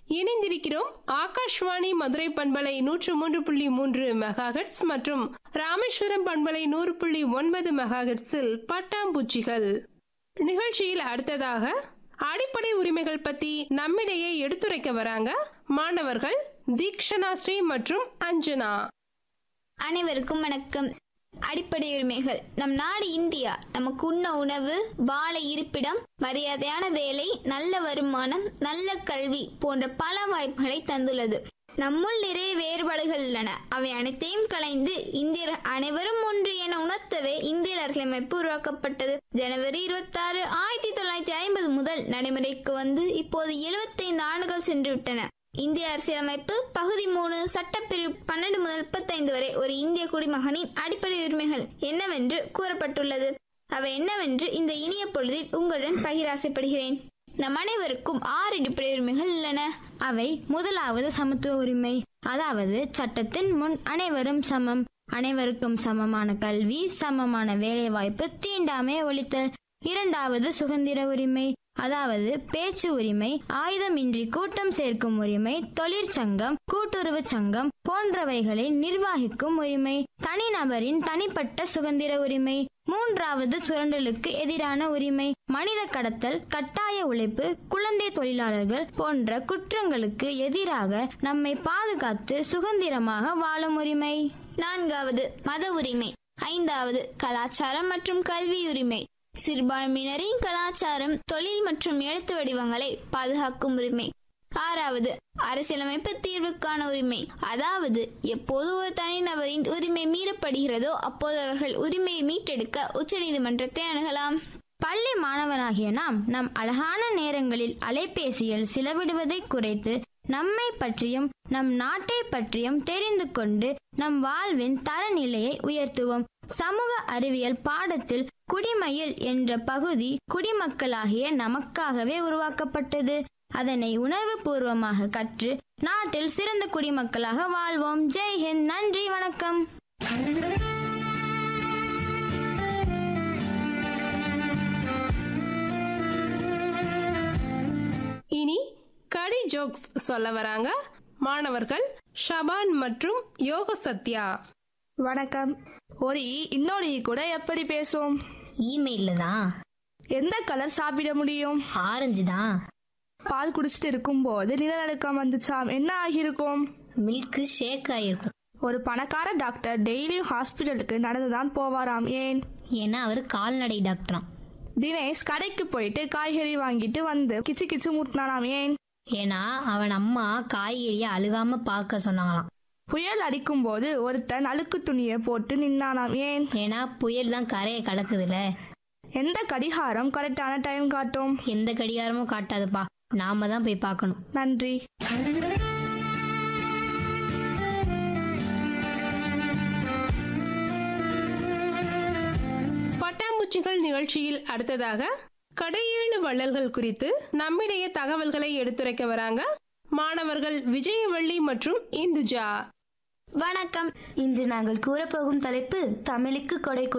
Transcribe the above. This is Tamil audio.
இணைந்திருக்கிறோம் ஆகாஷ்வாணி மதுரை பண்பலை நூற்று மூன்று புள்ளி மூன்று மெகாஹெட்ஸ் மற்றும் ராமேஸ்வரம் பண்பலை நூறு புள்ளி ஒன்பது மெகாஹெட்ஸில் பட்டாம்பூச்சிகள் நிகழ்ச்சியில் அடுத்ததாக அடிப்படை உரிமைகள் பத்தி நம்மிடையே எடுத்துரைக்க வராங்க மாணவர்கள் தீக்ஷனா ஸ்ரீ மற்றும் அஞ்சனா அனைவருக்கும் வணக்கம் அடிப்படை உரிமைகள் நம் நாடு இந்தியா நமக்கு உண்ண உணவு வாழ இருப்பிடம் மரியாதையான வேலை நல்ல வருமானம் நல்ல கல்வி போன்ற பல வாய்ப்புகளை தந்துள்ளது நம்முள் நிறைய வேறுபாடுகள் உள்ளன அவை அனைத்தையும் களைந்து இந்தியர் அனைவரும் ஒன்று என உணர்த்தவே இந்திய அரசியலமைப்பு உருவாக்கப்பட்டது ஜனவரி இருபத்தி ஆறு ஆயிரத்தி தொள்ளாயிரத்தி ஐம்பது முதல் நடைமுறைக்கு வந்து இப்போது 75 ஆண்டுகள் சென்றுவிட்டன இந்திய அரசியலமைப்பு பகுதி மூணு சட்டப்பிரிவு பன்னெண்டு முதல் முப்பத்தைந்து வரை ஒரு இந்திய குடிமகனின் அடிப்படை உரிமைகள் என்னவென்று கூறப்பட்டுள்ளது அவை என்னவென்று இந்த இனிய பொழுதில் உங்களுடன் பகிர ஆசைப்படுகிறேன் நம் அனைவருக்கும் ஆறு அடிப்படை உரிமைகள் உள்ளன அவை முதலாவது சமத்துவ உரிமை அதாவது சட்டத்தின் முன் அனைவரும் சமம் அனைவருக்கும் சமமான கல்வி சமமான வேலைவாய்ப்பு தீண்டாமை ஒழித்தல் இரண்டாவது சுதந்திர உரிமை அதாவது பேச்சு உரிமை ஆயுதமின்றி கூட்டம் சேர்க்கும் உரிமை தொழிற்சங்கம் கூட்டுறவு சங்கம் போன்றவைகளை நிர்வகிக்கும் உரிமை தனிநபரின் தனிப்பட்ட சுதந்திர உரிமை மூன்றாவது சுரண்டலுக்கு எதிரான உரிமை மனித கடத்தல் கட்டாய உழைப்பு குழந்தை தொழிலாளர்கள் போன்ற குற்றங்களுக்கு எதிராக நம்மை பாதுகாத்து சுதந்திரமாக வாழும் உரிமை நான்காவது மத உரிமை ஐந்தாவது கலாச்சாரம் மற்றும் கல்வி உரிமை சிறுபான்மையினரின் கலாச்சாரம் தொழில் மற்றும் எழுத்து வடிவங்களை பாதுகாக்கும் உரிமை ஆறாவது அரசியலமைப்பு தீர்வுக்கான உரிமை அதாவது எப்போது ஒரு தனிநபரின் உரிமை மீறப்படுகிறதோ அப்போது அவர்கள் உரிமையை மீட்டெடுக்க உச்சநீதிமன்றத்தை அணுகலாம் பள்ளி மாணவராகிய நாம் நம் அழகான நேரங்களில் அலைபேசியில் செலவிடுவதை குறைத்து நம்மை பற்றியும் நம் நாட்டை பற்றியும் தெரிந்து கொண்டு நம் வாழ்வின் தரநிலையை உயர்த்துவோம் சமூக அறிவியல் பாடத்தில் குடிமயில் என்ற பகுதி குடிமக்களாகிய நமக்காகவே உருவாக்கப்பட்டது அதனை உணர்வுபூர்வமாக கற்று நாட்டில் சிறந்த குடிமக்களாக வாழ்வோம் ஜெய் ஹிந்த் நன்றி வணக்கம் இனி கடி ஜோக்ஸ் சொல்ல வராங்க மாணவர்கள் ஷபான் மற்றும் யோக சத்யா வணக்கம் ஒரு ஈ இன்னொரு ஈ கூட எப்படி பேசும் இமெயில தான் எந்த கலர் சாப்பிட முடியும் ஆரஞ்சு தான் பால் குடிச்சிட்டு இருக்கும்போது நிலநடுக்கம் வந்துச்சாம் என்ன ஆகியிருக்கும் மில்க் ஷேக் ஆயிருக்கும் ஒரு பணக்கார டாக்டர் டெய்லியும் ஹாஸ்பிட்டலுக்கு நடந்துதான் போவாராம் ஏன் ஏன்னா அவர் கால்நடை டாக்டராம் தினேஷ் கடைக்கு போயிட்டு காய்கறி வாங்கிட்டு வந்து கிச்சு கிச்சு முட்டினானாம் ஏன் ஏன்னா அவன் அம்மா காய்கறிய அழுகாம பார்க்க சொன்னாங்களாம் புயல் அடிக்கும்போது ஒருத்தன் அழுக்கு துணியை போட்டு நின்னானாம் ஏன் ஏன்னா புயல் தான் கரையை கடக்குதுல எந்த கடிகாரம் கரெக்டான டைம் காட்டும் எந்த கடிகாரமும் காட்டாதுப்பா நாம தான் போய் பார்க்கணும் நன்றி பட்டாம்பூச்சிகள் நிகழ்ச்சியில் அடுத்ததாக கடையேழு வள்ளல்கள் குறித்து நம்மிடையே தகவல்களை எடுத்துரைக்க வராங்க மாணவர்கள் விஜயவள்ளி மற்றும் இந்துஜா வணக்கம் இன்று நாங்கள் கூறப்போகும் தலைப்பு தமிழுக்கு கொடை